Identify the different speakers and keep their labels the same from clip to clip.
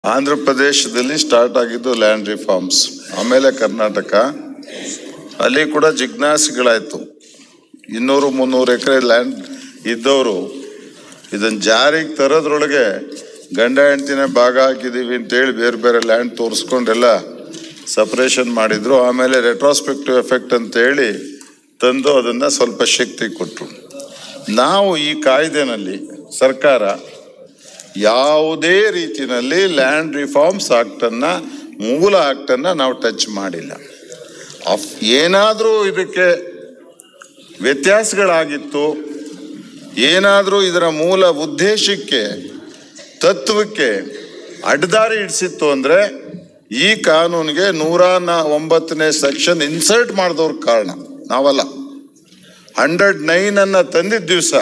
Speaker 1: ಆಂಧ್ರ ಪ್ರದೇಶದಲ್ಲಿ ಸ್ಟಾರ್ಟ್ ಆಗಿದ್ದು land reforms ಆಮೇಲೆ ಕರ್ನಾಟಕ ಅಲ್ಲಿ ಕೂಡ ಜಿಜ್ಞಾಸೆಗಳಾಯ್ತು ಇನ್ನೂರು ಮುನ್ನೂರು ಎಕರೆ ಲ್ಯಾಂಡ್ ಇದ್ದವರು ಇದನ್ನ ಜಾರಿಗೆ ತರೋದ್ರೊಳಗೆ ಗಂಡ ಹೆಂಡ್ತಿನ ಭಾಗ ಹಾಕಿದೀವಿ ಅಂತೇಳಿ ಬೇರೆ ಬೇರೆ ಲ್ಯಾಂಡ್ ತೋರಿಸ್ಕೊಂಡೆಲ್ಲ ಸಪ್ರೇಷನ್ ಮಾಡಿದ್ರು ಆಮೇಲೆ ರೆಟ್ರಾಸ್ಪೆಕ್ಟಿವ್ ಎಫೆಕ್ಟ್ ಅಂತ ಹೇಳಿ ತಂದು ಅದನ್ನ ಸ್ವಲ್ಪ ಶಕ್ತಿ ಕೊಟ್ಟರು ನಾವು ಈ ಕಾಯ್ದೆನಲ್ಲಿ ಸರ್ಕಾರ ಯಾವುದೇ ರೀತಿಯಲ್ಲಿ ಲ್ಯಾಂಡ್ ರಿಫಾರ್ಮ್ಸ್ ಆಕ್ಟನ್ನ ಮೂಲ ಆಕ್ಟನ್ನ ನಾವು ಟಚ್ ಮಾಡಿಲ್ಲ ಅಫ್ ಏನಾದರೂ ಇದಕ್ಕೆ ವ್ಯತ್ಯಾಸಗಳಾಗಿತ್ತು ಏನಾದರೂ ಇದರ ಮೂಲ ಉದ್ದೇಶಕ್ಕೆ ತತ್ವಕ್ಕೆ ಅಡ್ಡದಾರಿ ಇಡಿಸಿತ್ತು ಅಂದರೆ ಈ ಕಾನೂನಿಗೆ ನೂರ ನ- ಒಂಬತ್ತನೇ ಸೆಕ್ಷನ್ ಇನ್ಸರ್ಟ್ ಮಾಡಿದವ್ರ ಕಾರಣ ನಾವಲ್ಲ ಹಂಡ್ರೆಡ್ ನೈನ್ ಅನ್ನ ತಂದಿದ್ದ ದಿವಸ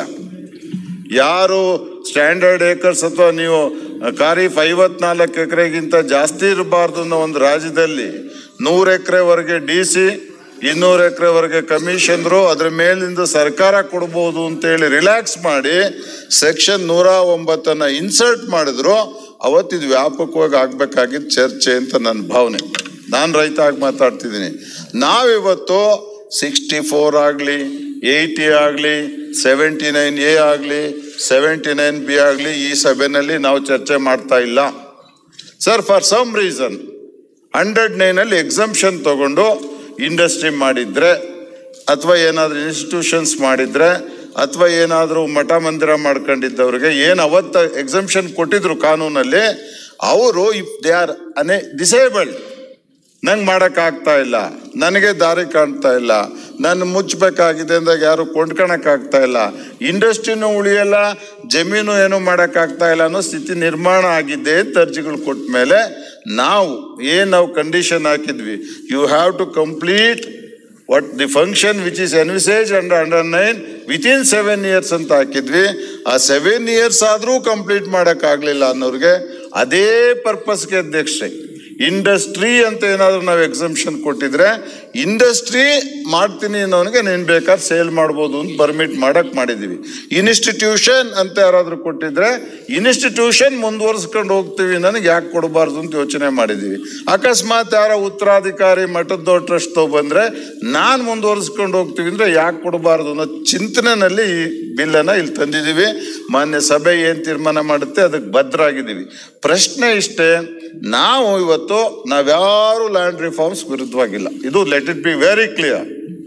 Speaker 1: ಯಾರು ಸ್ಟ್ಯಾಂಡರ್ಡ್ ಏಕರ್ಸ್ ಅಥವಾ ನೀವು ಖಾರೀಫ್ ಐವತ್ನಾಲ್ಕು ಎಕರೆಗಿಂತ ಜಾಸ್ತಿ ಇರಬಾರ್ದು ಅನ್ನೋ ಒಂದು ರಾಜ್ಯದಲ್ಲಿ ನೂರು ಎಕರೆವರೆಗೆ ಡಿ ಸಿ ಇನ್ನೂರು ಎಕರೆವರೆಗೆ ಕಮಿಷನ್ರು ಅದ್ರ ಮೇಲಿಂದ ಸರ್ಕಾರ ಕೊಡ್ಬೋದು ಅಂತೇಳಿ ರಿಲ್ಯಾಕ್ಸ್ ಮಾಡಿ ಸೆಕ್ಷನ್ ನೂರ ಒಂಬತ್ತನ್ನ ಇನ್ಸರ್ಟ್ ಮಾಡಿದ್ರು ಅವತ್ತಿದು ವ್ಯಾಪಕವಾಗಿ ಆಗ್ಬೇಕಾಗಿದ್ದು ಚರ್ಚೆ ಅಂತ ನನ್ನ ಭಾವನೆ ನಾನು ರೈತ ಆಗಿ ಮಾತಾಡ್ತಿದ್ದೀನಿ ನಾವಿವತ್ತು ಸಿಕ್ಸ್ಟಿ ಫೋರ್ ಆಗಲಿ ಏಯ್ಟಿ ಆಗಲಿ ಸೆವೆಂಟಿ ನೈನ್ ಎ ಆಗಲಿ ಸೆವೆಂಟಿ ನೈನ್ ಬಿ ಆಗಲಿ ಈ ಸಭೆಯಲ್ಲಿ ನಾವು ಚರ್ಚೆ ಮಾಡ್ತಾ ಇಲ್ಲ sir for some reason hundred ನೈನಲ್ಲಿ ಎಕ್ಸಂಪ್ಷನ್ ತಗೊಂಡು ಇಂಡಸ್ಟ್ರಿ ಮಾಡಿದ್ರೆ ಅಥವಾ ಏನಾದರೂ ಇನ್ಸ್ಟಿಟ್ಯೂಷನ್ಸ್ ಮಾಡಿದ್ರೆ ಅಥವಾ ಏನಾದರೂ ಮಠ ಮಂದಿರ ಮಾಡ್ಕೊಂಡಿದ್ದವ್ರಿಗೆ ಏನು ಅವತ್ತ ಎಕ್ಸಂಪ್ಷನ್ ಕೊಟ್ಟಿದ್ರು ಕಾನೂನಲ್ಲಿ ಅವರು ಇಫ್ ದೇ ಆರ್ ಅನೇ ಡಿಸೇಬಲ್ಡ್ ನಂಗೆ ಮಾಡೋಕ್ಕಾಗ್ತಾ ಇಲ್ಲ ನನಗೆ ದಾರಿ ಕಾಣ್ತಾ ಇಲ್ಲ ನಾನು ಮುಚ್ಚಬೇಕಾಗಿದೆ ಅಂದಾಗ ಯಾರು ಕೊಂಡ್ಕೊಳಕ್ಕಾಗ್ತಾ ಇಲ್ಲ ಇಂಡಸ್ಟ್ರಿನೂ ಉಳಿಯಲ್ಲ ಜಮೀನು ಏನು ಮಾಡೋಕ್ಕಾಗ್ತಾ ಇಲ್ಲ ಅನ್ನೋ ಸ್ಥಿತಿ ನಿರ್ಮಾಣ ಆಗಿದೆ ಅಂತ ಅರ್ಜಿಗಳು ಕೊಟ್ಟ ಮೇಲೆ ನಾವು ಏನು ನಾವು ಕಂಡೀಷನ್ ಹಾಕಿದ್ವಿ you have to complete what the function which is envisage under under nine within seven years ಅಂತ ಹಾಕಿದ್ವಿ ಆ ಸೆವೆನ್ ಇಯರ್ಸ್ ಆದರೂ ಕಂಪ್ಲೀಟ್ ಮಾಡೋಕ್ಕಾಗಲಿಲ್ಲ ಅನ್ನೋರಿಗೆ ಅದೇ ಪರ್ಪಸ್ಗೆ ಅಧ್ಯಕ್ಷೆ ಇಂಡಸ್ಟ್ರಿ ಅಂತ ಏನಾದರೂ ನಾವು ಎಕ್ಸಂಪ್ಷನ್ ಕೊಟ್ಟಿದ್ರೆ ಇಂಡಸ್ಟ್ರಿ ಮಾಡ್ತೀನಿ ಅನ್ನೋನಿಗೆ ನೀನು ಬೇಕಾದ್ರೆ ಸೇಲ್ ಮಾಡ್ಬೋದು ಅಂತ ಪರ್ಮಿಟ್ ಮಾಡಕ್ ಮಾಡಿದೀವಿ ಇನ್ಸ್ಟಿಟ್ಯೂಷನ್ ಅಂತ ಯಾರಾದರೂ ಕೊಟ್ಟಿದ್ರೆ ಇನ್ಸ್ಟಿಟ್ಯೂಷನ್ ಮುಂದುವರ್ಸ್ಕೊಂಡು ಹೋಗ್ತೀವಿ ನನಗೆ ಯಾಕೆ ಕೊಡಬಾರ್ದು ಅಂತ ಯೋಚನೆ ಮಾಡಿದೀವಿ ಅಕಸ್ಮಾತ್ ಯಾರ ಉತ್ತರಾಧಿಕಾರಿ ಮಠದ ಟ್ರಸ್ಟ್ ಬಂದ್ರೆ ನಾನು ಮುಂದುವರ್ಸ್ಕೊಂಡು ಹೋಗ್ತೀವಿ ಅಂದ್ರೆ ಯಾಕೆ ಕೊಡಬಾರ್ದು ಅನ್ನೋ ಚಿಂತನೆನಲ್ಲಿ ಈ ಬಿಲ್ಲನ್ನ ಇಲ್ಲಿ ತಂದಿದ್ದೀವಿ ಮಾನ್ಯ ಸಭೆ ಏನು ತೀರ್ಮಾನ ಮಾಡುತ್ತೆ ಅದಕ್ಕೆ ಭದ್ರಾಗಿದ್ದೀವಿ ಪ್ರಶ್ನೆ ಇಷ್ಟೇ ನಾವು ಇವತ್ತು ನಾವ್ಯಾರು ಲ್ಯಾಂಡ್ ರಿಫಾರ್ಮ್ಸ್ ವಿರುದ್ಧವಾಗಿಲ್ಲ ಇದು let it be very clear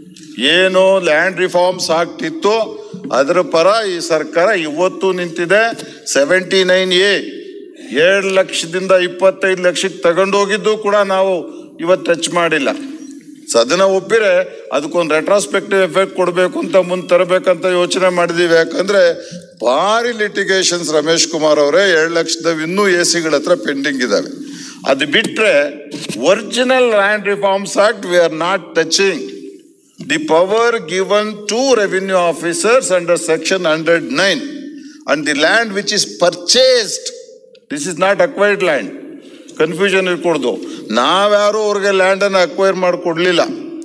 Speaker 1: ಏನು ಲ್ಯಾಂಡ್ ರಿಫಾರ್ಮ್ಸ್ ಆಗ್ತಿತ್ತು ಅದರ ಪರ ಈ ಸರ್ಕಾರ ಇವತ್ತು ನಿಂತಿದೆ ಸೆವೆಂಟಿ ನೈನ್ ಎ ಏಳು ಲಕ್ಷದಿಂದ ಇಪ್ಪತ್ತೈದು ಲಕ್ಷಕ್ಕೆ ತಗೊಂಡೋಗಿದ್ದು ಕೂಡ ನಾವು ಇವತ್ತು ಟಚ್ ಮಾಡಿಲ್ಲ ಸೊ ಅದನ್ನ ಒಪ್ಪಿರೆ ಅದಕ್ಕೊಂದು ರೆಟ್ರಾಸ್ಪೆಕ್ಟಿವ್ ಎಫೆಕ್ಟ್ ಕೊಡಬೇಕು ಅಂತ ಮುಂದೆ ತರಬೇಕಂತ ಯೋಚನೆ ಮಾಡಿದೀವಿ ಯಾಕಂದ್ರೆ ಭಾರಿ ಲಿಟಿಗೇಷನ್ಸ್ ರಮೇಶ್ ಕುಮಾರ್ ಅವರೇ ಎರಡು ಲಕ್ಷದ ಇನ್ನೂ ಎ ಸಿಗಳ ಹತ್ರ ಪೆಂಡಿಂಗ್ ಇದಾವೆ ಅದು ಬಿಟ್ರೆ original land reforms act we are not touching the power given to revenue officers under section hundred nine and the land which is purchased this is not acquired land confusion ಇರ್ಕೊಡ್ದು ನಾವ್ಯಾರು ಅವ್ರಿಗೆ ಲ್ಯಾಂಡನ್ನು acquire ಮಾಡಿಕೊಡ್ಲಿಲ್ಲ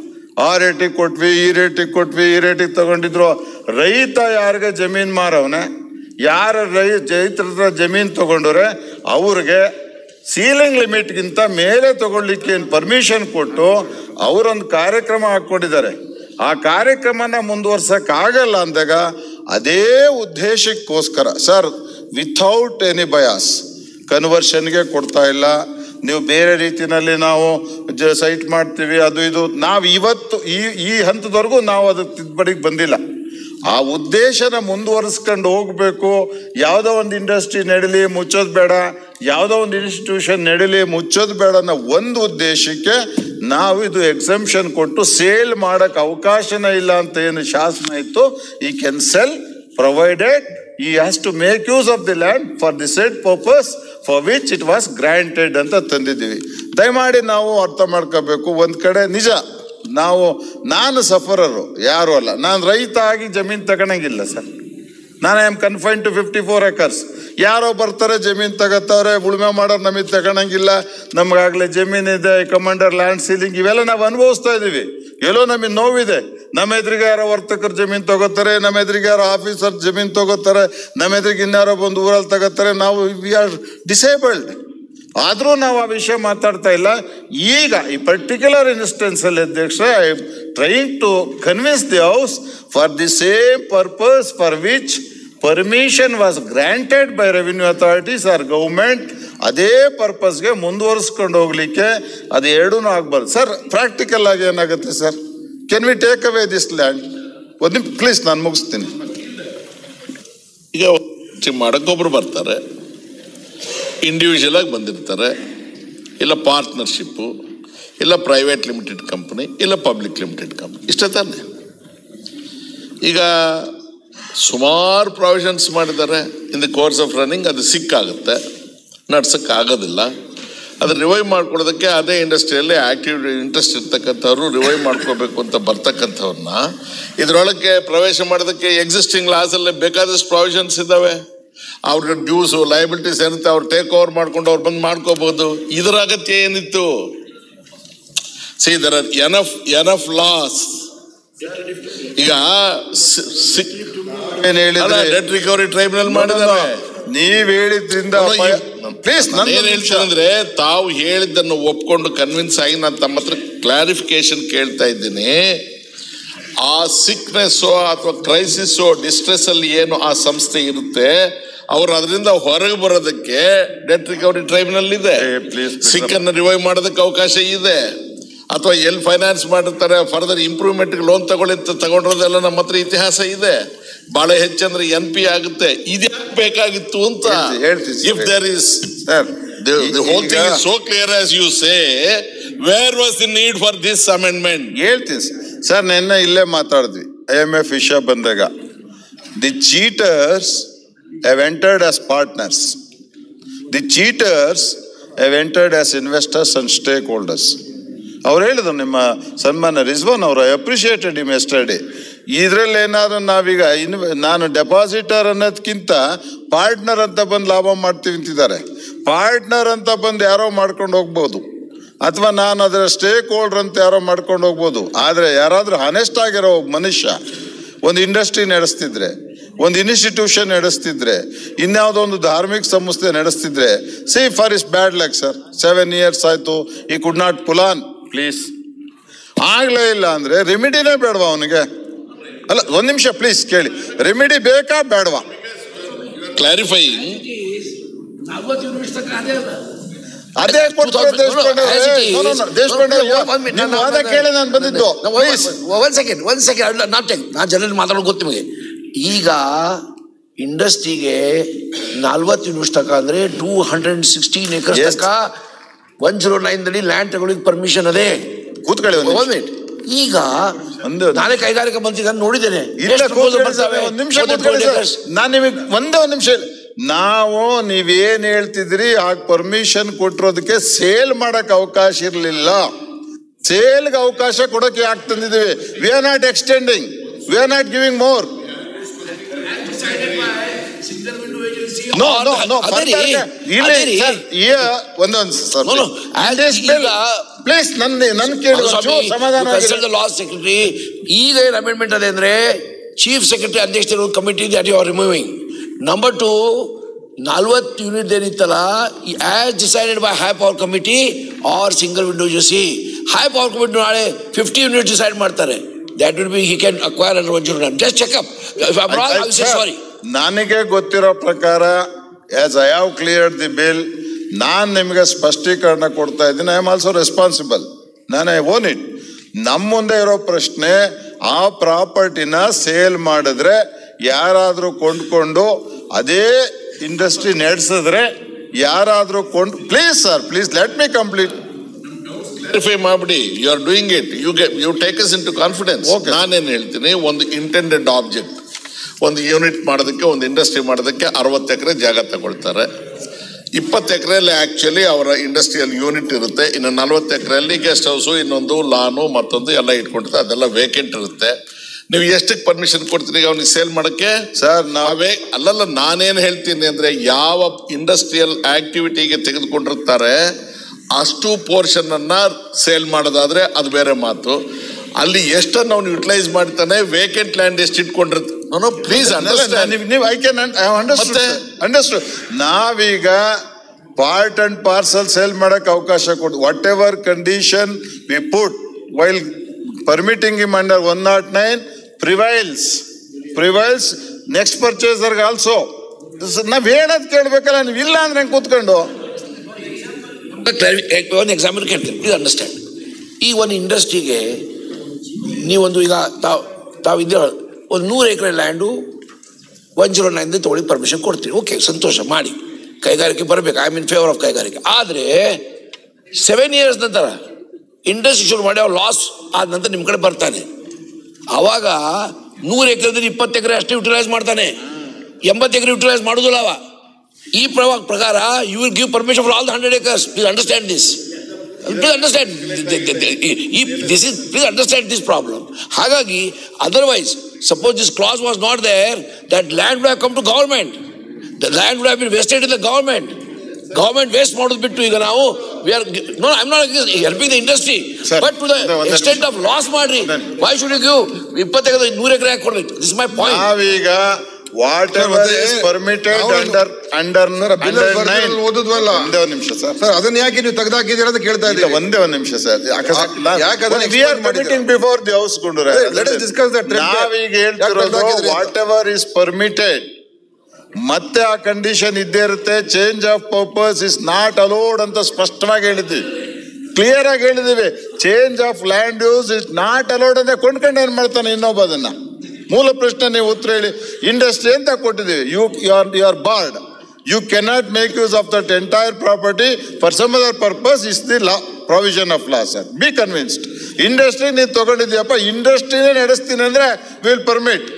Speaker 1: ಆ ರೇಟಿಗೆ ಕೊಟ್ವಿ ಈ ರೇಟಿಗೆ ಕೊಟ್ವಿ ಈ ರೇಟಿಗೆ ತಗೊಂಡಿದ್ರು ರೈತ ಯಾರಿಗೆ ಜಮೀನ್ ಮಾರವನೆ ಯಾರ ರೈ ರೈತರ ಹತ್ರ ಜಮೀನ್ ತಗೊಂಡವ್ರೆ ಅವ್ರಿಗೆ ಸೀಲಿಂಗ್ ಲಿಮಿಟ್ಗಿಂತ ಮೇಲೆ ತಗೊಳ್ಲಿಕ್ಕೆ ಪರ್ಮಿಷನ್ ಕೊಟ್ಟು ಅವರೊಂದು ಕಾರ್ಯಕ್ರಮ ಹಾಕ್ಕೊಂಡಿದ್ದಾರೆ ಆ ಕಾರ್ಯಕ್ರಮನ ಮುಂದುವರ್ಸಕ್ ಆಗಲ್ಲ ಅಂದಾಗ ಅದೇ ಉದ್ದೇಶಕ್ಕೋಸ್ಕರ ಸರ್ ವಿಥೌಟ್ ಎನಿ ಬಯಾಸ್ ಕನ್ವರ್ಷನ್ಗೆ ಕೊಡ್ತಾ ಇಲ್ಲ ನೀವು ಬೇರೆ ರೀತಿನಲ್ಲಿ ನಾವು ಜ ಸೈಟ್ ಮಾಡ್ತೀವಿ ಅದು ಇದು ನಾವು ಇವತ್ತು ಈ ಈ ಹಂತದವರೆಗೂ ನಾವು ಅದಕ್ಕೆ ತಿದ್ದುಪಡಿಗೆ ಬಂದಿಲ್ಲ ಆ ಉದ್ದೇಶನ ಮುಂದುವರಿಸ್ಕೊಂಡು ಹೋಗ್ಬೇಕು ಯಾವುದೋ ಒಂದು ಇಂಡಸ್ಟ್ರಿ ನಡೀಲಿ ಮುಚ್ಚೋದು ಬೇಡ ಯಾವುದೋ ಒಂದು ಇನ್ಸ್ಟಿಟ್ಯೂಷನ್ ನಡೀಲಿ ಮುಚ್ಚೋದು ಬೇಡ ಅನ್ನೋ ಒಂದು ಉದ್ದೇಶಕ್ಕೆ ನಾವು ಇದು ಎಕ್ಸಂಪ್ಷನ್ ಕೊಟ್ಟು ಸೇಲ್ ಮಾಡಕ್ ಅವಕಾಶನೇ ಇಲ್ಲ ಅಂತ ಏನು ಶಾಸನ ಇತ್ತು ಈ ಕ್ಯಾನ್ ಸೆಲ್ ಪ್ರೊವೈಡೆಡ್ ಈ has to make use of the land for the set purpose for which it was granted ಅಂತ ತಂದಿದ್ದೀವಿ ದಯಮಾಡಿ ನಾವು ಅರ್ಥ ಮಾಡ್ಕೋಬೇಕು ಒಂದ್ ಕಡೆ ನಿಜ ನಾವು ನಾನು ಸಫರರು ಯಾರು ಅಲ್ಲ ನಾನು ರೈತ ಆಗಿ ಜಮೀನ್ ತಗೊಳಂಗಿಲ್ಲ ಸರ್ ನಾನು I am confine to fifty four acres ಯಾರೋ ಬರ್ತಾರೆ ಜಮೀನ್ ತಗೋತಾರೆ ಉಳುಮೆ ಮಾಡೋರು ನಮಗೆ ತಗೊಳಂಗಿಲ್ಲ ನಮಗಾಗಲೇ ಜಮೀನ್ ಇದೆ ಕಮಾಂಡರ್ ಲ್ಯಾಂಡ್ ಸೀಲಿಂಗ್ ಇವೆಲ್ಲ ನಾವು ಅನುಭವಿಸ್ತಾ ಇದೀವಿ ಎಲ್ಲೋ ನಮಗೆ ನೋವಿದೆ ನಮ್ಮ ಎದುರಿಗೆ ಯಾರೋ ವರ್ತಕರು ಜಮೀನ್ ತಗೋತಾರೆ ನಮ್ಮ ಎದುರಿಗೆ ಯಾರೋ ಆಫೀಸರ್ ಜಮೀನ್ ತಗೋತಾರೆ ನಮ್ಮ ಎದುರಿಗೆ ಇನ್ಯಾರೋ ಬಂದು ಊರಲ್ಲಿ ತಗೋತಾರೆ ನಾವು ವಿ ಆರ್ ಡಿಸೇಬಲ್ಡ್ ಆದರೂ ನಾವು ಆ ವಿಷಯ ಮಾತಾಡ್ತಾ ಇಲ್ಲ ಈಗ ಈ ಪರ್ಟಿಕ್ಯುಲರ್ ಇನ್ಸ್ಟೆನ್ಸ್ ಅಲ್ಲಿ ಅಧ್ಯಕ್ಷ I trying to convince the house for the same purpose for which permission was granted by revenue authorities or government ಅದೇ ಪರ್ಪಸ್ಗೆ ಮುಂದುವರಿಸ್ಕೊಂಡು ಹೋಗ್ಲಿಕ್ಕೆ ಅದು ಎರಡೂ ಆಗ್ಬಾರ್ದು ಸರ್ ಪ್ರಾಕ್ಟಿಕಲ್ ಆಗಿ ಏನಾಗುತ್ತೆ sir can we take away this land ಒಂದು ನಿಮಿಷ ಪ್ಲೀಸ್ ನಾನು ಮುಗಿಸ್ತೀನಿ
Speaker 2: ಈಗ ಮಾಡಕ್ಕೊಬ್ರು ಬರ್ತಾರೆ ಇಂಡಿವಿಜುವಲ್ ಆಗಿ ಬಂದಿರ್ತಾರೆ ಇಲ್ಲ ಪಾರ್ಟ್ನರ್ಶಿಪ್ಪು ಇಲ್ಲ ಪ್ರೈವೇಟ್ ಲಿಮಿಟೆಡ್ ಕಂಪ್ನಿ ಇಲ್ಲ ಪಬ್ಲಿಕ್ ಲಿಮಿಟೆಡ್ ಕಂಪ್ನಿ ಇಷ್ಟೇ ತಾನೆ ಈಗ ಸುಮಾರು ಪ್ರಾವಿಷನ್ಸ್ ಮಾಡಿದ್ದಾರೆ in the course of running ಅದು ಸಿಕ್ಕಾಗುತ್ತೆ ನಡ್ಸಕ್ಕೆ ಆಗೋದಿಲ್ಲ ಅದು ರಿವೈವ್ ಮಾಡ್ಕೊಳ್ಳೋದಕ್ಕೆ ಅದೇ ಇಂಡಸ್ಟ್ರಿಯಲ್ಲಿ ಆಕ್ಟಿವ್ ಇಂಟ್ರೆಸ್ಟ್ ಇರ್ತಕ್ಕಂಥವ್ರು ರಿವೈವ್ ಮಾಡ್ಕೋಬೇಕು ಅಂತ ಬರ್ತಕ್ಕಂಥವ್ರನ್ನ ಇದರೊಳಗೆ ಪ್ರವೇಶ ಮಾಡೋದಕ್ಕೆ ಎಕ್ಸಿಸ್ಟಿಂಗ್ ಲಾಸಲ್ಲೇ ಬೇಕಾದಷ್ಟು ಪ್ರಾವಿಷನ್ಸ್ ಇದ್ದಾವೆ ಅವ್ರಿಗೆ ಡ್ಯೂಸು ಲಯಬಿಲಿಟೀಸ್ ಏನಿರುತ್ತೆ ಅವ್ರು ಟೇಕ್ ಓವರ್ ಮಾಡ್ಕೊಂಡು ಅವ್ರು ಬಂದು ಮಾಡ್ಕೋಬಹುದು ಇದರ ಅಗತ್ಯ ಏನಿತ್ತು see there are enough enough laws ಈಗ ಸಿ- ಸಿ-
Speaker 1: ಏನ್
Speaker 2: ಅಲ್ಲ
Speaker 1: ಹೇಳಿದ್ರೆ
Speaker 2: ಡೆಟ್ ರಿಕವರಿ ಟ್ರೈಬ್ಯುನಲ್ ಮಾಡಿದ್ದಾರೆ
Speaker 1: ನೀವ್ ಹೇಳಿದ್ರಿಂದ ಪ್ಲೀಸ್
Speaker 2: ನಾನು ಏನ್ ಹೇಳ್ತೀನಿ ಅಂದ್ರೆ ತಾವು ಹೇಳಿದ್ದನ್ನು ಒಪ್ಕೊಂಡು ಕನ್ವಿನ್ಸ್ ಆಗಿ ನಾನು ತಮ್ಮ ಹತ್ರ ಕ್ಲಾರಿಫಿಕೇಶನ್ ಕೇಳ್ತಾ ಇದ್ದೀನಿ ಆ ಸಿಕ್ನೆಸ್ ಅಥವಾ ಕ್ರೈಸಿಸ್ ಡಿಸ್ಟ್ರೆಸ್ ಅಲ್ಲಿ ಏನು ಆ ಸಂಸ್ಥೆ ಇರುತ್ತೆ ಅವ್ರು ಅದರಿಂದ ಹೊರಗೆ ಬರೋದಕ್ಕೆ ಡೆಟ್ ರಿಕವರಿ ಟ್ರೈಬ್ಯುನಲ್ ಇದೆ
Speaker 1: ಏ, please, please.
Speaker 2: ಸಿಕ್ ಅನ್ನು ರಿವೈವ್ ಮಾಡೋದಕ್ಕೆ ಅವಕಾಶ ಇದೆ ಅಥವಾ ಎಲ್ಲಿ ಫೈನಾನ್ಸ್ ಮಾಡಿರ್ತಾರೆ ಫರ್ದರ್ ಇಂಪ್ರೂವ್ಮೆಂಟ್ ಲೋನ್ ತಗೊಳ್ಳಿ ಅಂತ ತಗೊಂಡಿರೋದೆಲ್ಲ ನಮ್ಮ ಹತ್ರ ಇತಿಹಾಸ ಇದೆ ಬಹಳ ಹೆಚ್ಚಂದ್ರೆ ಎನ್ ಪಿ ಆಗುತ್ತೆ ಇದ್ಯಾಕೆ ಬೇಕಾಗಿತ್ತು ಅಂತ
Speaker 1: ಹೇಳ್ತಿ- ಹೇಳ್ತೀನಿ sir.
Speaker 2: If there is
Speaker 1: sir
Speaker 2: The, the whole thing is so clear as you say. Where was the need for this amendment?
Speaker 1: ಹೇಳ್ತೀನಿ ಸರ್ ನಿನ್ನೆ ಇಲ್ಲೇ ಮಾತಾಡಿದ್ವಿ ಐ ಎಮ್ ಎಫ್ ವಿಷಯ ಬಂದಾಗ the cheaters have entered as partners the cheaters have entered as investors and stakeholders ಅವ್ರು ಹೇಳಿದ್ರು ನಿಮ್ಮ ಸನ್ಮಾನ ರಿಜ್ವಾನ್ ಅವರು ಅಪ್ರಿಷಿಯೇಟೆಡ್ ಇಮ್ ಎಸ್ಟರ್ಡೇ ಇದ್ರಲ್ಲಿ ಏನಾದ್ರು ನಾವೀಗ ಇನ್ ನಾನು ಡೆಪಾಸಿಟರ್ ಅನ್ನೋದಕ್ಕಿಂತ ಪಾರ್ಟ್ನರ್ ಅಂತ ಬಂದು ಲಾಭ ಮಾಡ್ತೀವಿ ಅಂತಿದ್ದಾರೆ ಪಾರ್ಟ್ನರ್ ಅಂತ ಬಂದು ಯಾರೋ ಮಾಡ್ಕೊಂಡು ಹೋಗ್ಬೋದು ಅಥವಾ ನಾನು ಅದರ ಸ್ಟೇಕ್ ಹೋಲ್ಡರ್ ಅಂತ ಯಾರೋ ಮಾಡ್ಕೊಂಡು ಹೋಗ್ಬೋದು ಆದರೆ ಯಾರಾದ್ರೂ ಹನೆಸ್ಟ್ ಆಗಿರೋ ಒಬ್ಬ ಮನುಷ್ಯ ಒಂದು ಇಂಡಸ್ಟ್ರಿ ನಡೆಸ್ತಿದ್ರೆ ಒಂದು ಇನ್ಸ್ಟಿಟ್ಯೂಷನ್ ನಡೆಸ್ತಿದ್ರೆ ಇನ್ಯಾವುದೋ ಒಂದು ಧಾರ್ಮಿಕ ಸಂಸ್ಥೆ ನಡೆಸ್ತಿದ್ರೆ see for is bad luck sir seven years ಆಯ್ತು ಈ ಕುಡ್ ನಾಟ್ ಪುಲಾನ್ ಪ್ಲೀಸ್ ಆಗ್ಲೇ ಇಲ್ಲ ಅಂದ್ರೆ ರೆಮಿಡಿನೇ ಬೇಡವಾ ಅವನಿಗೆ ಅಲ್ಲ ಒಂದ್ ನಿಮಿಷ ಪ್ಲೀಸ್ ಕೇಳಿ ರೆಮಿಡಿ ಬೇಕಾ ಬೇಡವಾ
Speaker 2: Clarifying,
Speaker 3: ನಲ್ವತ್ತು ನಿಮಿಷ ತನಕ ಅದೇ ಅದ
Speaker 1: ಅದೇ ಕೊಟ್ಬಿಡು ದೇಶಪಾಂಡೆ
Speaker 3: As it
Speaker 1: ಅವ್ರೆ.
Speaker 3: is.
Speaker 1: No, no, no, Deshpande
Speaker 3: No,
Speaker 1: ಅವ್ರೆ,
Speaker 3: no, one minute.
Speaker 1: ನಿಮ್ಮ
Speaker 3: ನಾನು-
Speaker 1: ವಾದ
Speaker 3: ನಾನು-
Speaker 1: ಕೇಳಿ ನಾನು ಬಂದಿದ್ದು
Speaker 3: ನಾನು-
Speaker 1: ಪ್ಲೀಸ್
Speaker 3: ಒಂದ್ ಸೆಕೆಂಡ್ ಒಂದ್ ಸೆಕೆಂಡ್ ನಾಟ್ ಟೆಕ್ ನಾನು ಜನರಲ್ ಮಾತಾಡೋದು ಗೊತ್ತು ನಿಮಗೆ ಈಗ ಇಂಡಸ್ಟ್ರಿಗೆ ನಲ್ವತ್ತು ಯೂನಿಟ್ಸ್ ತಕ ಅಂದ್ರೆ two hundred sixteen acres
Speaker 1: Yes.
Speaker 3: ತಕ ಒನ್ ಜೀರೋ ನೈನ್ ದಲ್ಲಿ ಲ್ಯಾಂಡ್ ತಗೊಳ್ಳಿಕ್ ಪರ್ಮಿಷನ್ ಅದೇ
Speaker 1: ಕೂತ್ಕೊಳ್ಳಿ ಒಂದು
Speaker 3: ಒಂದ್ ಮಿನಿಟ್ ಈಗ
Speaker 1: ಒಂದು-
Speaker 3: ನಾನೇ ಕೈಗಾರಿಕಾ ಮಂತ್ರಿ ನಾನು ನೋಡಿದ್ದೇನೆ
Speaker 1: ಇಲ್ಲ
Speaker 3: ಎಷ್ಟು proposal
Speaker 1: ಕೂತ್ಕೊಳ್ಳಿ ಸರ್,
Speaker 3: ಬರ್ತವೆ?
Speaker 1: ಒಂದ್ ನಿಮಿಷ
Speaker 3: ಒಂದೇ
Speaker 1: ಕೂತ್ಕೊಳ್ಳಿ
Speaker 3: two
Speaker 1: ಸರ್.
Speaker 3: acres.
Speaker 1: ನಾನ್ ನಿಮಗೆ ಒಂದೇ ಒಂದ್ ನಿಮಿಷ ನಾವು ನೀವೇನ್ ಹೇಳ್ತಿದ್ರಿ ಆಗ ಪರ್ಮಿಷನ್ ಕೊಟ್ಟಿರೋದಕ್ಕೆ ಸೇಲ್ ಮಾಡಕ್ ಅವಕಾಶ ಇರಲಿಲ್ಲ ಸೇಲ್ಗೆ ಅವಕಾಶ ಕೊಡಕ್ಕೆ ಯಾಕೆ ತಂದಿದ್ದೀವಿ we are not extending we are not giving more no no no
Speaker 3: ಅದೇ ರೀ,
Speaker 1: ಇಲ್ಲಿ
Speaker 3: ಅದೇ ರೀ.
Speaker 1: ಸರ್ ಈ ಒಂದೊಂದು ಸರ್
Speaker 3: No, no, as ಈಗ-
Speaker 1: ಪ್ಲೀಸ್ ನನ್ನ ನನ್ ಕೇಳಿ ಒಂಚೂರು ಸಮಾಧಾನ ಆಗಿರಿ.
Speaker 3: ಲಾ ಸೆಕ್ರೆಟರಿ ಈಗ ಏನು ಅಮೆಂಡ್ಮೆಂಟ್ ಅದೇ ಅಂದ್ರೆ ಚೀಫ್ ಸೆಕ್ರೆಟರಿ ಅಧ್ಯಕ್ಷರು committee that you are removing number to ನಲ್ವತ್ತು ಯೂನಿಟ್ ಏನಿತ್ತಲ್ಲ as decided by high power committee or single window see high power committee ನಾಳೆ ಫಿಫ್ಟಿ ಯೂನಿಟ್ ಡಿಸೈಡ್ ಮಾಡ್ತಾರೆ that will be he can acquire under one zero just checkup
Speaker 1: ಆಯ್ತು sir.
Speaker 3: Sorry
Speaker 1: ನನಗೆ ಗೊತ್ತಿರೋ ಪ್ರಕಾರ as I have clear the bill ನಾನು ನಿಮಗೆ ಸ್ಪಷ್ಟೀಕರಣ ಕೊಡ್ತಾ ಇದ್ದೀನಿ ಐ ಆಮ್ ಆಲ್ಸೋ ರೆಸ್ಪಾನ್ಸಿಬಲ್ ನಾನು ಐ ಓನ್ ಇಟ್ ನಮ್ಮ ಮುಂದೆ ಇರೋ ಪ್ರಶ್ನೆ ಆ ಪ್ರಾಪರ್ಟಿನ ಸೇಲ್ ಮಾಡಿದ್ರೆ ಯಾರಾದರೂ ಕೊಂಡ್ಕೊಂಡು ಅದೇ ಇಂಡಸ್ಟ್ರಿ ನಡೆಸಿದ್ರೆ ಯಾರಾದರೂ ಕೊಂಡು please sir please let me complete
Speaker 2: clarify ಮಾಡ್ಬಿಡಿ you are doing it you get you take us into confidence
Speaker 1: Okay.
Speaker 2: ನಾನೇನು ಹೇಳ್ತೀನಿ ಒಂದು ಇಂಟೆಂಡೆಡ್ ಆಬ್ಜೆಕ್ಟ್ ಒಂದು ಯೂನಿಟ್ ಮಾಡೋದಕ್ಕೆ ಒಂದು ಇಂಡಸ್ಟ್ರಿ ಮಾಡೋದಕ್ಕೆ ಅರವತ್ತು ಎಕರೆ ಜಾಗ ತಗೊಳ್ತಾರೆ ಇಪ್ಪತ್ತು ಎಕರೆಯಲ್ಲಿ ಆಕ್ಚುಲಿ ಅವರ ಇಂಡಸ್ಟ್ರಿಯಲ್ ಯೂನಿಟ್ ಇರುತ್ತೆ ಇನ್ನು ನಲ್ವತ್ತು ಎಕರೆಯಲ್ಲಿ ಗೆಸ್ಟ್ ಹೌಸು ಇನ್ನೊಂದು ಲಾನು ಮತ್ತೊಂದು ಎಲ್ಲ ಇಟ್ಕೊಂಡಿರ್ತಾರೆ ಅದೆಲ್ಲ ವೇಕೆಂಟ್ ಇರುತ್ತೆ ನೀವು ಎಷ್ಟಕ್ಕೆ ಪರ್ಮಿಷನ್ ಕೊಡ್ತೀರಿ ಅವ್ನಿಗೆ ಸೇಲ್ ಮಾಡಕ್ಕೆ
Speaker 1: ಸರ್ ನಾವು
Speaker 2: ನಾವೇ ಅಲ್ಲಲ್ಲ ನಾನೇನು ಹೇಳ್ತೀನಿ ಅಂದ್ರೆ ಯಾವ ಇಂಡಸ್ಟ್ರಿಯಲ್ ಆಕ್ಟಿವಿಟಿಗೆ ತೆಗೆದುಕೊಂಡಿರ್ತಾರೆ ಅಷ್ಟು ಪೋರ್ಷನ್ ಅನ್ನ ಸೇಲ್ ಮಾಡೋದಾದ್ರೆ ಅದು ಬೇರೆ ಮಾತು ಅಲ್ಲಿ ಎಷ್ಟನ್ನು ಅವ್ನು ಯುಟಿಲೈಸ್ ಮಾಡ್ತಾನೆ ವೇಕೆಂಟ್ ಲ್ಯಾಂಡ್ ಎಷ್ಟು ಇಟ್ಕೊಂಡಿರ್ತ ನಾನು ಪ್ಲೀಸ್ ಅಂಡರ್ಸ್ಟ್ಯಾಂಡ್
Speaker 1: ನೀವು ಐ ಕ್ಯಾನ್ ಅಂಡರ್ಸ್ಟುಡ್
Speaker 2: ಮತ್ತೆ?
Speaker 1: ಅಂಡರ್ಸ್ಟುಡ್ ನಾವೀಗ ಪಾರ್ಟ್ ಅಂಡ್ ಪಾರ್ಸಲ್ ಸೇಲ್ ಮಾಡಕ್ ಅವಕಾಶ ಕೊಡು whatever condition we put while permitting him under one nought nine prevails prevails next ಪರ್ಚೇಸರ್ಗೆ ಆಲ್ಸೋ ನಾವ್ ಹೇಳೋದ್ ಕೇಳ್ಬೇಕಲ್ಲ ನೀವು ಇಲ್ಲ ಅಂದ್ರೆ ಹೆಂಗ್ ಕೂತ್ಕೊಂಡು
Speaker 3: ಒಂದು ಎಕ್ಸಾಂಪಲ್ ಕೇಳ್ತೀನಿ ಪ್ಲೀಸ್ ಅಂಡರ್ಸ್ಟ್ಯಾಂಡ್ ಈ ಒಂದು ಇಂಡಸ್ಟ್ರಿಗೆ ನೀವೊಂದು ಈಗ ತಾವು ತಾವು ಇದ್ದ ಒಂದು ನೂರು ಎಕರೆ ಲ್ಯಾಂಡು ಒನ್ ಜೀರೋ ನೈನ್ ತೊಗೊಳ್ಳಿ ಪರ್ಮಿಷನ್ ಕೊಡ್ತೀವಿ ಓಕೆ ಸಂತೋಷ ಮಾಡಿ ಕೈಗಾರಿಕೆ ಬರಬೇಕು ಐ ಮೀನ್ ಫೇವರ್ ಆಫ್ ಕೈಗಾರಿಕೆ ಆದರೆ ಸೆವೆನ್ ಇಯರ್ಸ್ ನಂತರ ಇಂಡಸ್ಟ್ರಿ ಶುರು ಮಾಡಿ ಅವ್ರು ಲಾಸ್ ಆದ ನಂತರ ನಿಮ್ಮ ಕಡೆ ಬರ್ತಾನೆ ಆವಾಗ ನೂರು ಎಕರೆದಲ್ಲಿ ಇಪ್ಪತ್ತು ಎಕರೆ ಅಷ್ಟೇ ಯುಟಿಲೈಸ್ ಮಾಡ್ತಾನೆ ಎಂಬತ್ತು ಎಕರೆ ಯುಟಿಲೈಸ್ ಮಾಡೋದಿಲ್ಲ ಅವ ಈ ಪ್ರವ- ಪ್ರಕಾರ you will give permission for all the hundred acres please understand this please understand ಈ this is please understand this problem ಹಾಗಾಗಿ otherwise suppose this clause was not there that land would have come to government the land would have been vested in the government government waste ಮಾಡೋದು ಬಿಟ್ಟು ಈಗ ನಾವು we are no I am not helping the industry
Speaker 1: Sir,
Speaker 3: but to the
Speaker 1: ಒಂದೇ- ಒಂದೇ
Speaker 3: extent of loss ಮಾಡ್ರಿ
Speaker 1: ಒಂದೇ-
Speaker 3: why should you give ಇಪ್ಪತ್ತು ಎಕರೆ ನೂರು ಎಕರೆ ಯಾಕೆ ಕೊಡ್ಬೇಕು ದಿಸ್ ಮೈ ಪಾಯಿಂಟ್
Speaker 1: ನಾವೀಗ ವಾಟ್
Speaker 4: Sir,
Speaker 1: ಎವರ್
Speaker 4: ಮತ್ತೆ
Speaker 1: ಇಸ್ ಪರ್ಮಿಟೆಡ್
Speaker 4: ನಾವು-
Speaker 1: under under
Speaker 4: Sir, bill of
Speaker 1: nine
Speaker 4: material ಓದಿದ್ವಲ್ಲ?
Speaker 1: ಒಂದೇ ಒಂದು ನಿಮಿಷ ಸರ್
Speaker 4: ಸರ್ ಅದನ್ನ ಯಾಕೆ ನೀವು ತೆಗೆದಾಕಿದ್ದೀರಾ ಅಂತ ಕೇಳ್ತಾ
Speaker 1: ಇಲ್ಲ
Speaker 4: ಇದ್ದೀವಿ
Speaker 1: ಒಂದೇ ಒಂದು ನಿಮಿಷ ಸರ್
Speaker 4: ಯಾಕೆ ಅದನ್ನ
Speaker 1: ವಿ ಆರ್
Speaker 4: explain ಮಾಡಿದ್ದೀರಾ?
Speaker 1: ಕಮಿಟಿಂಗ್ ಬಿಫೋರ್ ದಿ ಹೌಸ್ ಗುಂಡೂರ
Speaker 4: Hey, let us discuss that trend.
Speaker 1: ನಾವೀಗ
Speaker 4: ಯಾಕೆ
Speaker 1: ಹೇಳ್ತಿರೋದು
Speaker 4: ತೆಗ್ದಾಕಿದ್ರಿ ಅಂತ?
Speaker 1: ವಾಟ್ ಎವರ್ ಇಸ್ ಪರ್ಮಿಟೆಡ್ ಮತ್ತೆ ಆ ಕಂಡೀಷನ್ ಇದ್ದೇ ಇರುತ್ತೆ change of purpose is not allowed ಅಂತ ಸ್ಪಷ್ಟವಾಗಿ ಹೇಳಿದ್ವಿ ಕ್ಲಿಯರ್ ಆಗಿ ಹೇಳಿದೀವಿ change of land use is not allowed ಅಂದ್ರೆ ಕೊಂಡ್ಕೊಂಡು ಏನ್ ಮಾಡ್ತಾನೆ ಇನ್ನೊಬ್ಬ ಅದನ್ನ ಮೂಲ ಪ್ರಶ್ನೆ ನೀವು ಉತ್ತರ ಹೇಳಿ ಇಂಡಸ್ಟ್ರಿ ಅಂತ ಕೊಟ್ಟಿದ್ದೀವಿ you you are you are barred you cannot make use of that entire property for some other purpose is the law provision of law sir be convinced industry ನೀವು ತಗೊಂಡಿದ್ಯಪ್ಪ ಇಂಡಸ್ಟ್ರಿನೇ ನಡೆಸ್ತೀನಿ ಅಂದ್ರೆ ವಿಲ್ ಪರ್ಮಿಟ್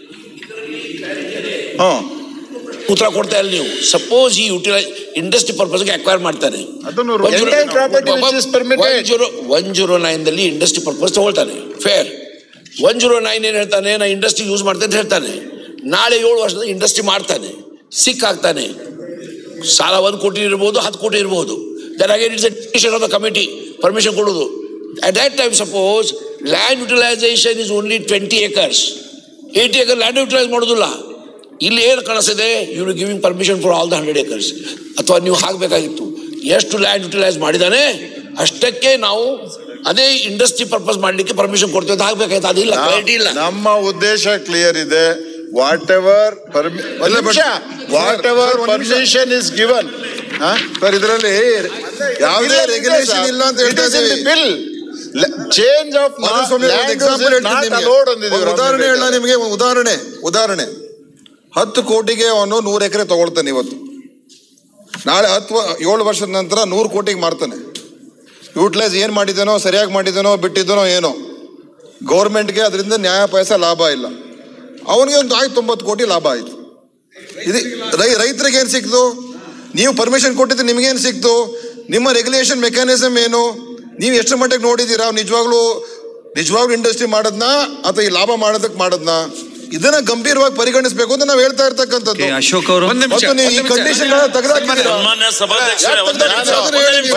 Speaker 1: ಹಾಂ
Speaker 3: ಉತ್ತರ ಕೊಡ್ತಾ ಇಲ್ಲ ನೀವು ಸಪೋಸ್ ಈ utilise industry ಪರ್ಪಸ್ಗೆ acquire ಮಾಡ್ತಾನೆ
Speaker 1: ಅದನ್ನು entire property which is permitted.
Speaker 3: One zero one zero ನೈನ್ದಲ್ಲಿ ಇಂಡಸ್ಟ್ರಿ ಪರ್ಪಸ್ ತಗೊಳ್ತಾನೆ ಫೇರ್ ಒನ್ ಜೀರೋ ನೈನ್ ಏನು ಹೇಳ್ತಾನೆ ನಾ ಇಂಡಸ್ಟ್ರಿ ಯೂಸ್ ಮಾಡ್ತೇನೆ ಅಂತ ಹೇಳ್ತಾನೆ ನಾಳೆ ಏಳು ವರ್ಷದ ಇಂಡಸ್ಟ್ರಿ ಮಾಡ್ತಾನೆ ಸಿಕ್ ಆಗ್ತಾನೆ ಸಾಲ ಒಂದು ಕೋಟಿ ಇರ್ಬೋದು ಹತ್ತು ಕೋಟಿ ಇರ್ಬೋದು then again it's decision of the committee permission ಕೊಡೋದು at that time suppose land utilisation is only twenty acres eighty acre land utilise ಮಾಡೋದಿಲ್ಲ ಇಲ್ಲಿ ಏನು ಕಾಣಿಸ್ತಿದೆ ಇವರು giving permission for all the hundred acres ಅಥವಾ ನೀವು ಹಾಕಬೇಕಾಗಿತ್ತು ಎಷ್ಟು ಲ್ಯಾಂಡ್ ಯುಟಿಲೈಸ್ ಮಾಡಿದಾನೆ ಅಷ್ಟಕ್ಕೆ ನಾವು ಅದೇ ಇಂಡಸ್ಟ್ರಿ ಪರ್ಪಸ್ ಮಾಡಲಿಕ್ಕೆ ಪರ್ಮಿಷನ್ ಕೊಡ್ತೇವೆ ಅಂತ ಹಾಕ್ಬೇಕಾಯ್ತು ಅದಿಲ್ಲ ಕ್ಲಾರಿಟಿ ಇಲ್ಲ
Speaker 1: ನಮ್ಮ ಉದ್ದೇಶ ಕ್ಲಿಯರ್ ಇದೆ ವಾಟ್ ಎವರ್
Speaker 4: ಇಲ್ಲ, but-
Speaker 1: ವಾಟ್ ಎವರ್
Speaker 4: Sir, ಒಂದ್ ನಿಮಿಷ.
Speaker 1: ಪರ್ಮಿಷನ್ ಇಸ್ ಗಿವನ್
Speaker 4: ಸರ್ ಇದರಲ್ಲಿ ಯಾವುದೇ ರೆಗ್ಯುಲೇಷನ್ ಇಲ್ಲ ಅಂತ ಹೇಳ್ತಾ ಇದ್ದೀವಿ
Speaker 1: ಬಿಲ್ ಚೇಂಜ್ ಆಫ್
Speaker 4: ಮಾಧುಸ್ವಾಮಿ ಒಂದು ಎಕ್ಸಾಂಪಲ್ ಹೇಳ್ತೀನಿ ನಿಮಗೆ. ಒಂದು ಉದಾಹರಣೆ ಹೇಳ ನಿಮಗೆ ಒಂದು ಉದಾಹರಣೆ ಉದಾಹರಣೆ ಹತ್ತು ಕೋಟಿಗೆ ಅವನು ನೂರು ಎಕರೆ ತಗೊಳ್ತಾನೆ ಇವತ್ತು ನಾಳೆ ಹತ್ತು ವ- ಏಳು ವರ್ಷದ ನಂತರ ನೂರು ಕೋಟಿಗೆ ಮಾರ್ತಾನೆ ಯೂಟಿಲೈಸ್ ಏನು ಮಾಡಿದ್ದಾನೋ ಸರಿಯಾಗಿ ಮಾಡಿದ್ದಾನೋ ಬಿಟ್ಟಿದ್ದಾನೋ ಏನೋ ಗೌರ್ಮೆಂಟ್ಗೆ ಅದರಿಂದ ನ್ಯಾಯ ಪೈಸೆ ಲಾಭ ಇಲ್ಲ ಅವನಿಗೆ ಒಂದು ಆಯ್ತು ತೊಂಬತ್ತು ಕೋಟಿ ಲಾಭ ಆಯಿತು ಇದು ರೈ ರೈತರಿಗೆ ಏನು ಸಿಕ್ತು ನೀವು ಪರ್ಮಿಷನ್ ಕೊಟ್ಟಿದ್ದು ನಿಮಗೇನು ಸಿಕ್ತು ನಿಮ್ಮ ರೆಗ್ಯುಲೇಷನ್ ಮೆಕ್ಯಾನಿಸಮ್ ಏನು ನೀವು ಎಷ್ಟು ಮಟ್ಟಿಗೆ ನೋಡಿದ್ದೀರಾ ನಿಜವಾಗ್ಲೂ ನಿಜವಾಗ್ಲೂ ಇಂಡಸ್ಟ್ರಿ ಮಾಡೋದ್ನ ಅಥವಾ ಈ ಲಾಭ ಮಾಡೋದಕ್ಕೆ ಮಾಡೋದ್ನ ಇದನ್ನ ಗಂಭೀರವಾಗಿ ಪರಿಗಣಿಸಬೇಕು ಅಂತ ನಾವು ಹೇಳ್ತಾ ಇರ್ತಕ್ಕಂಥದ್ದು
Speaker 5: Okay, ಅಶೋಕ್ ಅವರು
Speaker 4: ಮತ್ತು ನೀವು ಈ ಕಂಡೀಷನ್ ತೆಗೆದಾಕಿದ್ದೀರಾ
Speaker 6: ಸನ್ಮಾನ್ಯ ಸಭಾಧ್ಯಕ್ಷರೇ
Speaker 4: ಯಾಕೆ
Speaker 6: ಒಂದೇ
Speaker 4: ತೆಗ್ದಾಕಿದ್ದೀರಾ?
Speaker 6: ನಿಮಿಷ
Speaker 4: ಅದನ್ನ ಹೇಳಿ ನೀವು.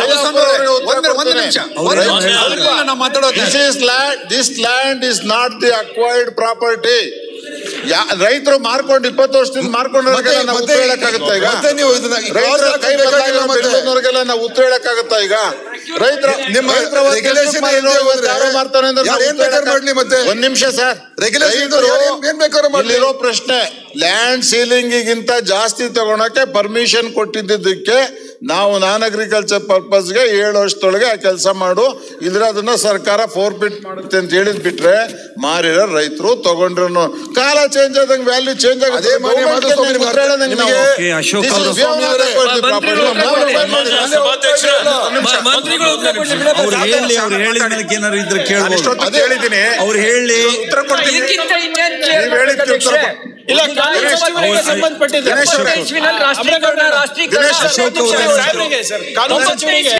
Speaker 1: This is land this land is not the acquired property ರೈತರು ಮಾರ್ಕೊಂಡು ಇಪ್ಪತ್ತು ವರ್ಷದಿಂದ ಮಾರ್ಕೊಂಡವ್ರಿಗೆಲ್ಲ ನಾವು ಉತ್ತರ
Speaker 4: ಮತ್ತೆ-
Speaker 1: ಹೇಳಕ್ಕಾಗತ್ತಾ ಈಗ
Speaker 4: ಮತ್ತೆ ನೀವು ಇದನ್ನ ಈ
Speaker 1: ರೈತರ
Speaker 4: clause
Speaker 1: ಕೈ
Speaker 4: ಹಾಕಬೇಕಾಗಿಲ್ಲ ಮತ್ತೆ.
Speaker 1: ಬೆಳೆದವ್ರಿಗೆಲ್ಲ ನಾವು ಉತ್ತರ ಹೇಳಕ್ಕಾಗತ್ತಾ ಈಗ ರೈತರ
Speaker 4: ನಿಮ್ಮ
Speaker 1: ರೈತರ ಒಂದು
Speaker 4: regulation
Speaker 1: ಕೆಲಸ ಮಾಡಿ
Speaker 4: ಇಲ್ಲದೆ ಹೋದ್ರೆ
Speaker 1: ಯಾರೋ ಮಾಡ್ತಾರೆ ಅಂದ್ರೆ
Speaker 4: ಯಾರು
Speaker 1: ನಾವು
Speaker 4: ಏನ್
Speaker 1: ಉತ್ತರ
Speaker 4: ಬೇಕಾದ್ರೂ ಮಾಡ್ಲಿ ಮತ್ತೆ?
Speaker 1: ಒಂದ್ ನಿಮಿಷ ಸರ್
Speaker 4: Regulation ಇದ್ದವ್ರು ಯಾರು ಏನ್- ಏನ್ ಬೇಕಾದ್ರೂ ಮಾಡ್ಲಿ.
Speaker 1: ಇಲ್ಲಿರೋ ಪ್ರಶ್ನೆ ಲ್ಯಾಂಡ್ ಸೀಲಿಂಗಿಗಿಂತ ಜಾಸ್ತಿ ತಗೊಳಕ್ಕೆ ಪರ್ಮಿಷನ್ ಕೊಟ್ಟಿದ್ದಕ್ಕೆ ನಾವು ನಾನ್ ಅಗ್ರಿಕಲ್ಚರ್ ಪರ್ಪಸ್ಗೆ ಏಳು ವರ್ಷದೊಳಗೆ ಆ ಕೆಲಸ ಮಾಡು ಇದ್ರೆ ಅದನ್ನ ಸರ್ಕಾರ ಫೋರ್ ಬಿಟ್ ಮಾಡುತ್ತೆ ಅಂತ ಹೇಳಿದ್ ಬಿಟ್ರೆ ಮಾರಿರೋ ರೈತರು ತಗೊಂಡ್ರು ಕಾಲ ಚೇಂಜ್ ಆದಂಗೆ ವ್ಯಾಲ್ಯೂ ಚೇಂಜ್
Speaker 4: ಅದೇ ಮಾನ್ಯ ಮಾಧುಸ್ವಾಮಿ ನಿಮ್ಗೆ ನಿಮಗೆ-
Speaker 5: Okay, ಅಶೋಕ್ ಅವರು-
Speaker 6: ಸಭಾಧ್ಯಕ್ಷರೇ
Speaker 5: ಮಂತ್ರಿಗಳು ಅವ್ರು ಹೇಳಿ ಅವ್ರು ಹೇಳಿದ ಮೇಲೆ ಏನಾದ್ರು ಇದ್ರೆ ಕೇಳ್ಬೋದು
Speaker 1: ಅದೇ ಹೇಳಿದ್ದೀನಿ
Speaker 5: ಅವ್ರು ಹೇಳಿ
Speaker 7: ಇದಕ್ಕಿಂತ ಇನ್ನೇನ್
Speaker 1: ನೀವ್ ಹೇಳಿದ್ದಕ್ಕೆ ಉತ್ತರ ಕೊಡಿ.
Speaker 7: ಇಲ್ಲ ಕಾನೂನು ಸಭೆಗೆ ಸಂಬಂಧಪಟ್ಟಿದೆ
Speaker 5: ಗಣೇಶ್ ಅವರು-
Speaker 7: ಇಸ್ವಿನಲ್ಲಿ ರಾಷ್ಟ್ರೀಕರಣ ರಾಷ್ಟ್ರೀಕರಣ
Speaker 5: ಅಶೋಕ್ ಅವರು-
Speaker 7: ತೊಂಬತ್ತು ಇಸ್ವಿಗೆ